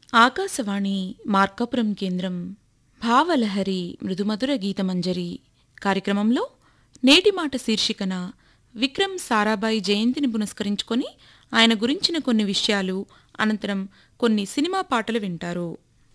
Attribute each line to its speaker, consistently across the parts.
Speaker 1: ఆకాశవాణి మార్కాపురం కేంద్రం భావలహరి మృదుమధుర గీతమంజరి కార్యక్రమంలో నేటి మాట శీర్షికన విక్రమ్ సారాభాయ్ జయంతిని పురస్కరించుకొని ఆయన గురించిన కొన్ని విషయాలు అనంతరం కొన్ని సినిమా పాటలు వింటారు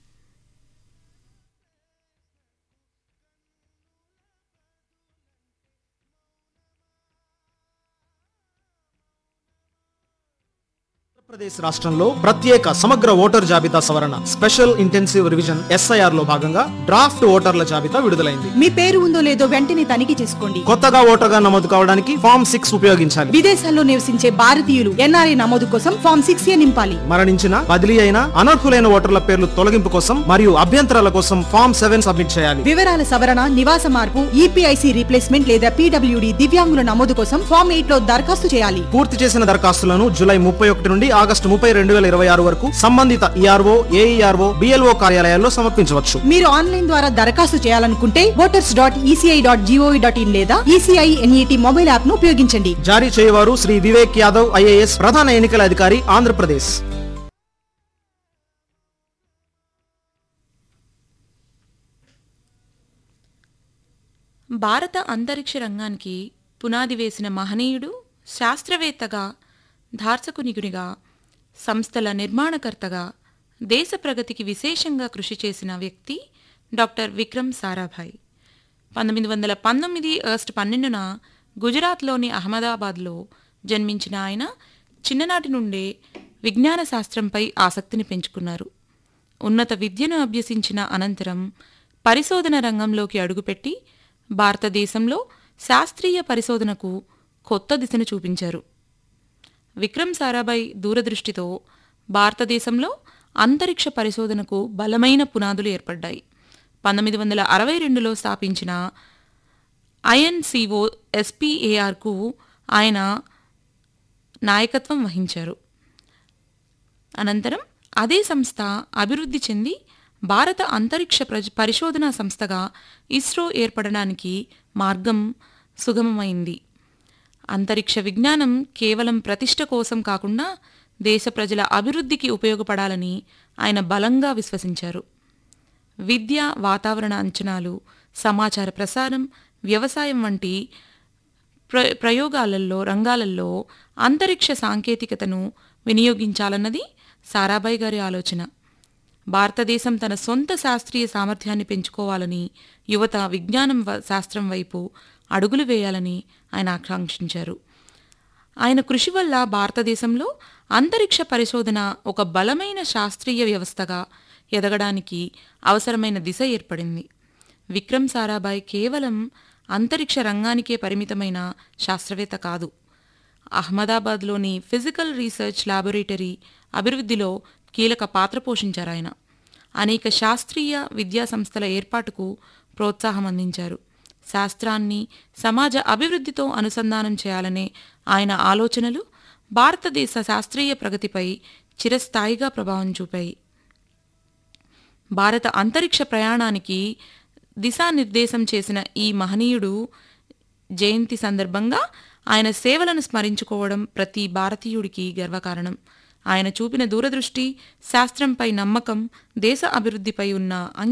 Speaker 2: ఆంధ్రప్రదేశ్ రాష్ట్రంలో ప్రత్యేక సమగ్ర ఓటర్ జాబితా సవరణ స్పెషల్ ఇంటెన్సివ్ రివిజన్ ఎస్ఐఆర్ లో భాగంగా డ్రాఫ్ట్ ఓటర్ల జాబితా విడుదలైంది
Speaker 3: మీ పేరు ఉందో లేదో వెంటనే తనిఖీ చేసుకోండి
Speaker 2: కొత్తగా ఓటర్గా నమోదు కావడానికి ఫామ్ సిక్స్ ఉపయోగించాలి
Speaker 3: విదేశాల్లో నివసించే భారతీయులు ఎన్ఆర్ఐ నమోదు కోసం ఫామ్ సిక్స్ ఏ నింపాలి
Speaker 2: మరణించిన బదిలీ అయిన అనర్హులైన ఓటర్ల పేర్లు తొలగింపు కోసం మరియు అభ్యంతరాల కోసం ఫామ్ సెవెన్ సబ్మిట్ చేయాలి
Speaker 3: వివరాల సవరణ నివాస మార్పు ఈపీఐసి రీప్లేస్మెంట్ లేదా పీడబ్ల్యూడి దివ్యాంగుల నమోదు కోసం ఫామ్ ఎయిట్ లో దరఖాస్తు చేయాలి
Speaker 2: పూర్తి చేసిన దరఖాస్తులను జూలై ముప్పై ఒకటి నుండి ఆగస్టు ముప్పై రెండు వేల ఇరవై ఆరు వరకు సంబంధిత ఈఆర్ఓ ఏఈఆర్ఓ బిఎల్ఓ కార్యాలయాల్లో సమర్పించవచ్చు
Speaker 3: మీరు ఆన్లైన్ ద్వారా దరఖాస్తు చేయాలనుకుంటే voters dot ECI dot GOV dot in లేదా ఈసీఐ ఎన్ఈటి మొబైల్ యాప్ ను ఉపయోగించండి
Speaker 2: జారీ చేయవారు శ్రీ వివేక్ యాదవ్ ఐఏఎస్ ప్రధాన ఎన్నికల అధికారి ఆంధ్రప్రదేశ్
Speaker 1: భారత అంతరిక్ష రంగానికి పునాది వేసిన మహనీయుడు శాస్త్రవేత్తగా దార్శకునికునిగా సంస్థల నిర్మాణకర్తగా దేశ ప్రగతికి విశేషంగా కృషి చేసిన వ్యక్తి డాక్టర్ విక్రమ్ సారాభాయ్ పంతొమ్మిది వందల పంతొమ్మిది ఆగస్టు పన్నెండున గుజరాత్లోని అహ్మదాబాద్లో జన్మించిన ఆయన చిన్ననాటి నుండే విజ్ఞాన శాస్త్రంపై ఆసక్తిని పెంచుకున్నారు ఉన్నత విద్యను అభ్యసించిన అనంతరం పరిశోధన రంగంలోకి అడుగుపెట్టి భారతదేశంలో శాస్త్రీయ పరిశోధనకు కొత్త దిశను చూపించారు విక్రమ్ సారాభాయ్ దూరదృష్టితో భారతదేశంలో అంతరిక్ష పరిశోధనకు బలమైన పునాదులు ఏర్పడ్డాయి పంతొమ్మిది వందల అరవై రెండులో స్థాపించిన ఐఎన్సిఓ ఎస్పీఏఆర్కు ఆయన నాయకత్వం వహించారు అనంతరం అదే సంస్థ అభివృద్ధి చెంది భారత అంతరిక్ష ప్రజ పరిశోధనా సంస్థగా ఇస్రో ఏర్పడడానికి మార్గం సుగమమైంది అంతరిక్ష విజ్ఞానం కేవలం ప్రతిష్ట కోసం కాకుండా దేశ ప్రజల అభివృద్ధికి ఉపయోగపడాలని ఆయన బలంగా విశ్వసించారు విద్య వాతావరణ అంచనాలు సమాచార ప్రసారం వ్యవసాయం వంటి ప్ర ప్రయోగాలలో రంగాలలో అంతరిక్ష సాంకేతికతను వినియోగించాలన్నది సారాభాయ్ గారి ఆలోచన భారతదేశం తన సొంత శాస్త్రీయ సామర్థ్యాన్ని పెంచుకోవాలని యువత విజ్ఞానం వ- శాస్త్రం వైపు అడుగులు వేయాలని ఆయన ఆకాంక్షించారు ఆయన కృషి వల్ల భారతదేశంలో అంతరిక్ష పరిశోధన ఒక బలమైన శాస్త్రీయ వ్యవస్థగా ఎదగడానికి అవసరమైన దిశ ఏర్పడింది విక్రమ్ సారాభాయ్ కేవలం అంతరిక్ష రంగానికే పరిమితమైన శాస్త్రవేత్త కాదు అహ్మదాబాద్లోని ఫిజికల్ రీసెర్చ్ ల్యాబొరేటరీ అభివృద్ధిలో కీలక పాత్ర పోషించారు ఆయన అనేక శాస్త్రీయ విద్యా సంస్థల ఏర్పాటుకు ప్రోత్సాహం అందించారు శాస్త్రాన్ని సమాజ అభివృద్ధితో అనుసంధానం చేయాలనే ఆయన ఆలోచనలు భారతదేశ శాస్త్రీయ ప్రగతిపై చిరస్థాయిగా ప్రభావం చూపాయి భారత అంతరిక్ష ప్రయాణానికి దిశానిర్దేశం చేసిన ఈ మహనీయుడు జయంతి సందర్భంగా ఆయన సేవలను స్మరించుకోవడం ప్రతి భారతీయుడికి గర్వకారణం ఆయన చూపిన దూరదృష్టి శాస్త్రంపై నమ్మకం దేశ అభివృద్ధిపై ఉన్న